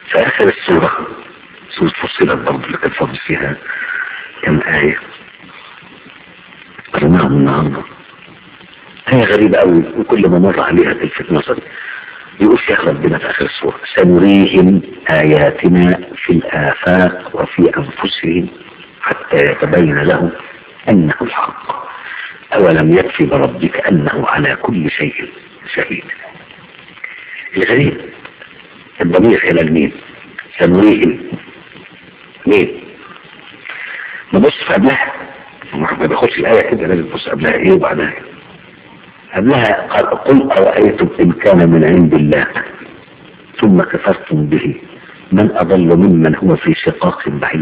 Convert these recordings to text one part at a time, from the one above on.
في آخر السورة سورة فصيلة برضه اللي كان فاضل فيها كم آية قرناهم النهارده آية غريبة أوي وكل ما مر عليها تلفت نظري يقول فيها ربنا في آخر السورة سنريهم آياتنا في الآفاق وفي أنفسهم حتى يتبين لهم أنه الحق أولم يكفي بربك أنه على كل شيء شهيد الغريب الضمير إلى المين سنريهم مين نبص في قبلها ما بياخدش الآية كده لازم تبص قبلها إيه وبعدها قبلها قال قل أرأيتم إن كان من عند الله ثم كفرتم به من أضل ممن هو في شقاق بعيد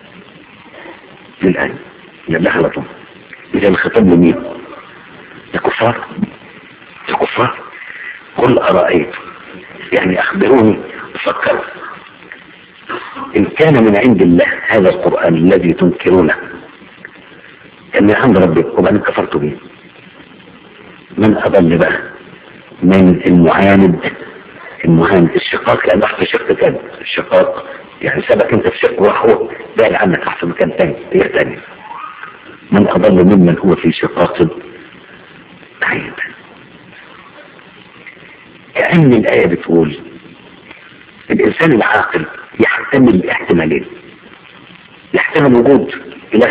للآن يبقى على طول إذا الخطاب لمين؟ لكفار لكفار قل أرأيتم يعني أخبروني فكروا إن كان من عند الله هذا القرآن الذي تنكرونه كان من عند ربك وبعدين كفرتوا به من أضل بقى من المعاند المعاند الشقاق لأن تحت شق تاني الشقاق يعني سبك انت في شق وهو بعد عنك تحت مكان تاني هي تاني من أضل ممن هو في شقاق بعيد كأن الآية بتقول الإنسان العاقل يحتمل احتمالين يحتمل وجود إله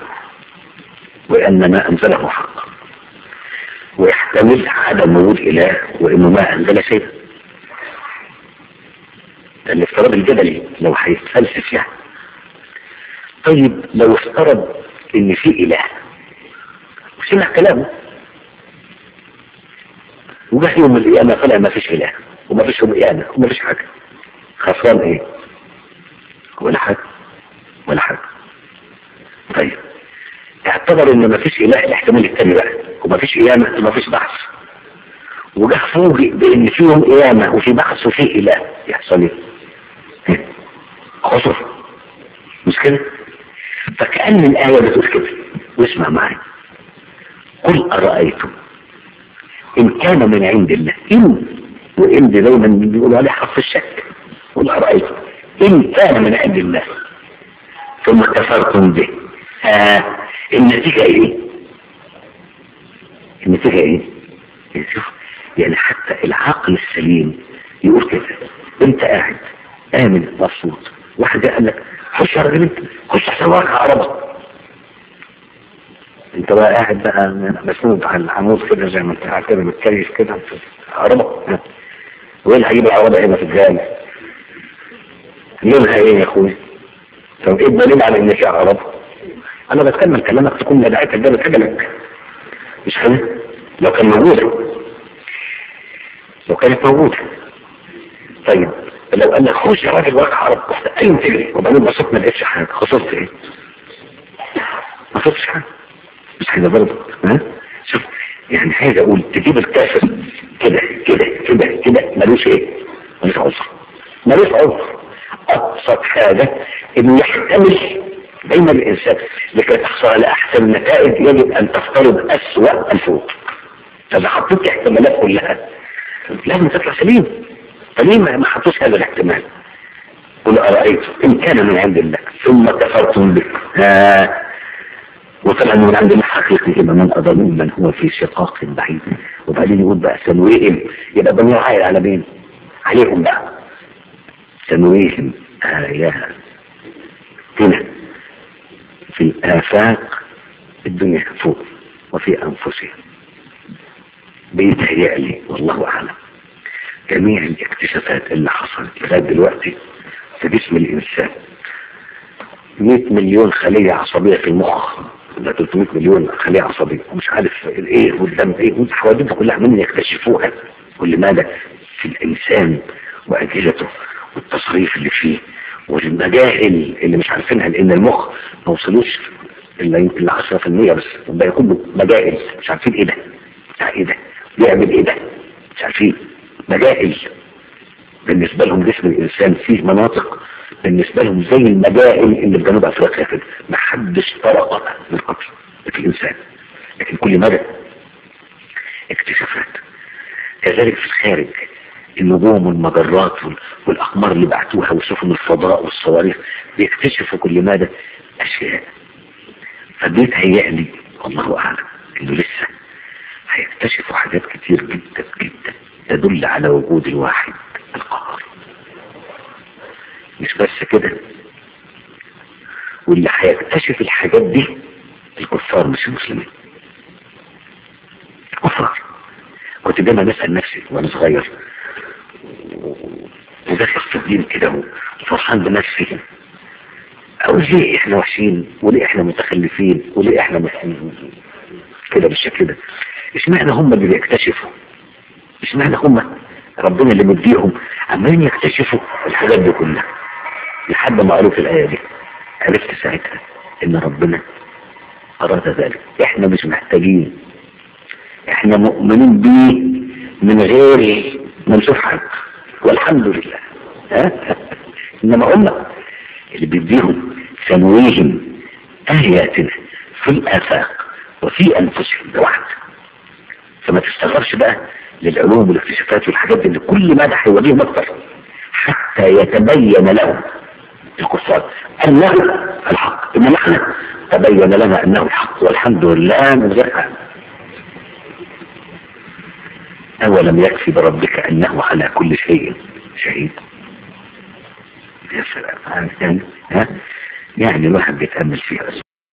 وأن ما أنزله حق ويحتمل عدم وجود إله وإنه ما أنزل شيء الافتراض الجدلي لو هيتفلسف يعني طيب لو افترض ان في اله وسمع كلامه وجه يوم القيامة طلع ما فيش اله وما فيش يوم قيامة وما فيش حاجة خسران ايه ولا حاجة ولا حاجة طيب اعتبر ان ما فيش اله الاحتمال التاني بقى وما فيش قيامة وما فيش بحث وجه فوجئ بان في يوم قيامة وفي بحث وفي اله يحصل ايه خسر مش كده فكأن الآية بتقول كده واسمع معي قل أرأيتم إن كان من عند الله إن وإن دي دايما بيقولوا عليه حرف الشك قل أرأيتم إن كان من عند الله ثم كفرتم به آه النتيجة إيه؟ النتيجة إيه؟ شوف يعني حتى العقل السليم يقول كده أنت قاعد آمن مبسوط واحد قال لك خش يا راجل انت خش احسن ورقة عربة انت بقى قاعد بقى مسنود على العمود كده زي ما انت قاعد كده متكيف كده عربة وايه اللي هجيب العربة هنا في الجامع لونها ايه يا اخويا طب ايه الدليل على ان فيها عربة انا بتكلم كلامك تكون مدعيتك جابت اجلك مش كده لو كان موجودة لو كانت موجودة طيب لو قال لك خش يا راجل ورقة عرب رحت قايم تجري وبعدين بصيت ما لقيتش حاجة خسرت ايه؟ ما خسرتش حاجة مش حاجة برضه ها؟ شوف يعني عايز اقول تجيب الكافر كده كده كده كده ملوش ايه؟ ملوش عذر ملوش عذر ابسط حاجة انه يحتمل دايما الانسان لكي تحصل على احسن النتائج يجب ان تفترض اسوأ الفروض فاذا حطيت الاحتمالات كلها لازم تطلع سليم فليه ما حطوش هذا الاحتمال قل أرأيت إن كان من عند الله ثم كفرتم به ها وطلع من عند الله حقيقي يبقى من أضل من هو في شقاق بعيد وبعدين يقول بقى سنويهم يبقى ضمير عايل على مين عليهم بقى سنويهم آيات هنا في الآفاق الدنيا فوق وفي أنفسهم بيتهيألي والله أعلم جميع الاكتشافات اللي حصلت لغاية دلوقتي في جسم الإنسان 100 مليون خلية عصبية في المخ ده 300 مليون خلية عصبية مش عارف ايه والدم ايه والحوادث كلها من يكتشفوها ولماذا في الإنسان وأجهزته والتصريف اللي فيه والمجاهل اللي مش عارفينها لأن المخ ما وصلوش إلا يمكن ل 10% بس ده يكون مجاهل مش عارفين ايه ده بتاع ايه ده بيعمل ايه ده مش عارفين مجاهل بالنسبة لهم جسم الإنسان فيه مناطق بالنسبة لهم زي المجاهل اللي في جنوب أفريقيا كده ما حدش طرق من قبل في الإنسان لكن كل مدى اكتشافات كذلك في الخارج النجوم والمجرات وال- والاقمار اللي بعتوها وسفن الفضاء والصواريخ بيكتشفوا كل مدى اشياء فبيتهيأ لي والله اعلم انه لسه هيكتشفوا حاجات كتير جدا جدا تدل على وجود الواحد القهار مش بس كده واللي هيكتشف الحاجات دي الكفار مش المسلمين كفار كنت دايما بسأل نفسي وانا صغير وداخل في الدين كده وفرحان بنفسي او ليه احنا وحشين وليه احنا متخلفين وليه احنا مس- كده بالشكل ده اشمعنى هم اللي بيكتشفوا اشمعنى هم ربنا اللي مديهم عمالين يكتشفوا الحاجات دي كلها لحد ما قريت الايه دي عرفت ساعتها ان ربنا اراد ذلك احنا مش محتاجين احنا مؤمنين بيه من غير ما نشوف حاجه والحمد لله ها انما هم اللي بيديهم سنويهم اياتنا في الافاق وفي انفسهم ده واحد فما تستغربش بقى للعلوم والاكتشافات والحاجات دي اللي كل مدى هيوريهم اكتر حتى يتبين لهم الكفار انه الحق انما احنا تبين لنا انه الحق والحمد لله من غير حق اولم يكفي بربك انه على كل شيء شهيد يا سلام يعني ها يعني الواحد بيتامل فيها